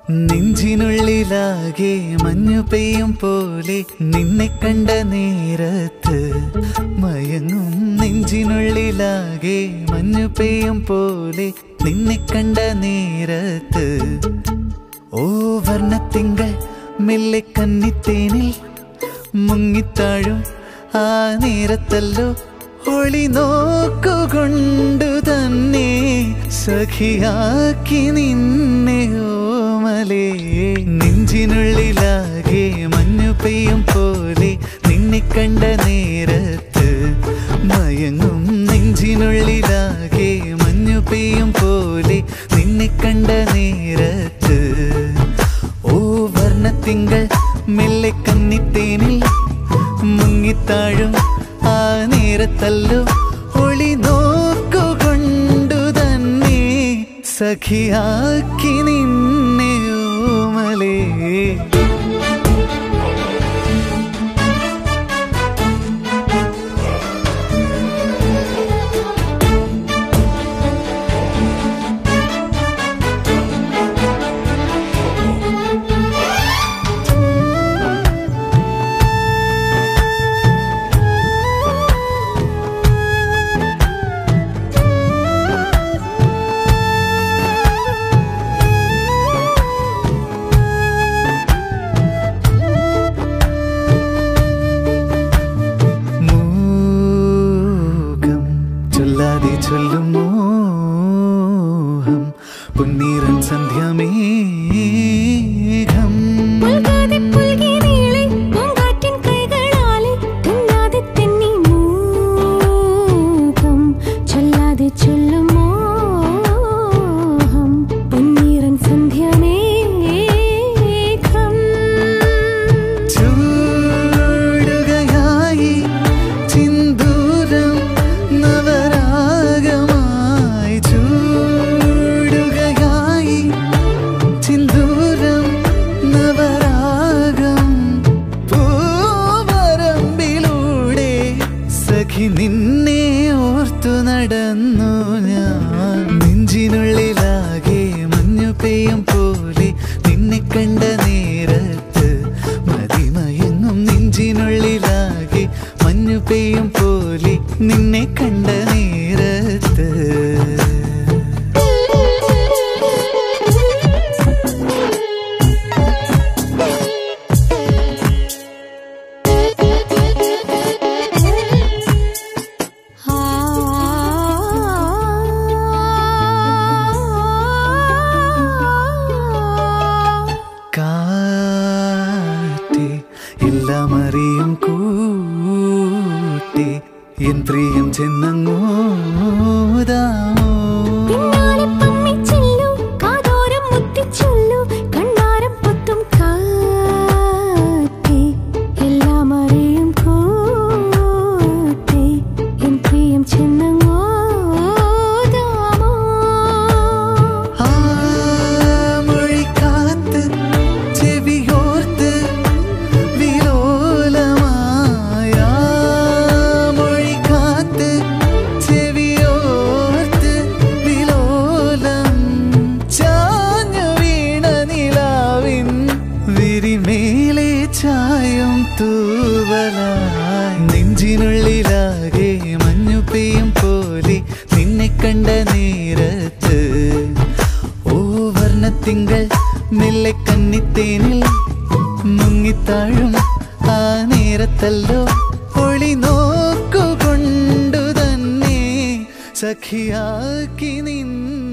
നെഞ്ചിനുള്ളിലാകെ മഞ്ഞു പെയ്യും പോലെ നിന്നെ കണ്ട നേരത്ത് മയങ്ങും നെഞ്ചിനുള്ളിലാകെ മഞ്ഞു പെയ്യും പോലെ നിന്നെ കണ്ട നേരത്ത് ഓ വർണ്ണത്തിങ്കൾ മെല്ലെ കന്നിത്തേനിൽ മുങ്ങിത്താഴും ആ നേരത്തല്ലോ ഒളി നോക്കുകൊണ്ടു തന്നെ സഖിയാക്കി നിന്നെ ഓമലേ നെഞ്ചിനുള്ളിലാകെ മഞ്ഞു പെയ്യും പോലെ നിന്നെ കണ്ട നേരത്ത് മയങ്ങും നെഞ്ചിനുള്ളിലാകെ മഞ്ഞു പെയ്യും പോലെ നിന്നെ കണ്ട നേരത്ത് ഓ വർണ്ണത്തിങ്കൾ മെല്ലെ കന്നിത്തേനിൽ മുങ്ങിത്താഴും ആ നേരത്തല്ലോ ഒളി നോക്കുകൊണ്ടു തന്നെ സഖിയാക്കി നിന്നെ ഓമലേ മൂകം ചൊല്ലാതെ ചൊല്ലും മോഹം പൊന്നീറൻ സന്ധ്യമേഘം പുൽകാതെ പുൽകി നീളെ പൂങ്കാറ്റിൻ കൈകളാലെ തുന്നാതെ തെന്നി മൂകം ചൊല്ലാതെ ചൊല്ലും മോഹം പൊന്നീറൻ സന്ധ്യമേഘം ചൂടുകയായി ചിന്തൂരം നവരാഗമായി ചൂടുകയായി ചിന്തൂരം നവരാഗം പൂവരമ്പിലൂടെ സഖി നിന്നെ ഓർത്തു നടന്നു ഞാൻ നെഞ്ചിനുള്ളിലാകെ മഞ്ഞു പെയ്യും പോലെ നിന്നെ കണ്ട നേരത്ത് മതിമയങ്ങും നെഞ്ചിനുള്ളിലാകെ മഞ്ഞു പെയ്യും പോലെ നിന്നെ കണ്ട നേരത്ത് കാറ്റേ എല്ലാം അറിയും കൂട്ടി എൻ പ്രിയം ചെന്നങ്ങോതാമോ പിന്നാലെ പമ്മി ചെല്ലു കാതോരം മുത്തി ചൊല്ലു കണ്ണാരം പൊത്തും കാറ്റേ എല്ലാം അറിയും കൂട്ടേ എൻ പ്രിയം ചെന്നങ്ങോതാമോ ആ മൊഴി കാത്ത് ചെവിയോർത്ത് വിലോലമായ മൊഴി കാത്ത് ചെവിയോർത്ത് വിലോലം ചാഞ്ഞു വീണ നിലാവിൻ വിരിമേലെ ചായം തൂവലായി നെഞ്ചിനുള്ളിലാകെ മഞ്ഞു പെയ്യും പോലെ നിന്നെ കണ്ട നേരത്ത് ഓ വർണ്ണത്തിങ്കൾ മെല്ലെ കന്നിത്തേനിൽ മുങ്ങിത്താഴും ആ നേരത്തല്ലോ ഒളി നോക്കുകൊണ്ടു തന്നെ സഖിയാക്കി നിന്നെ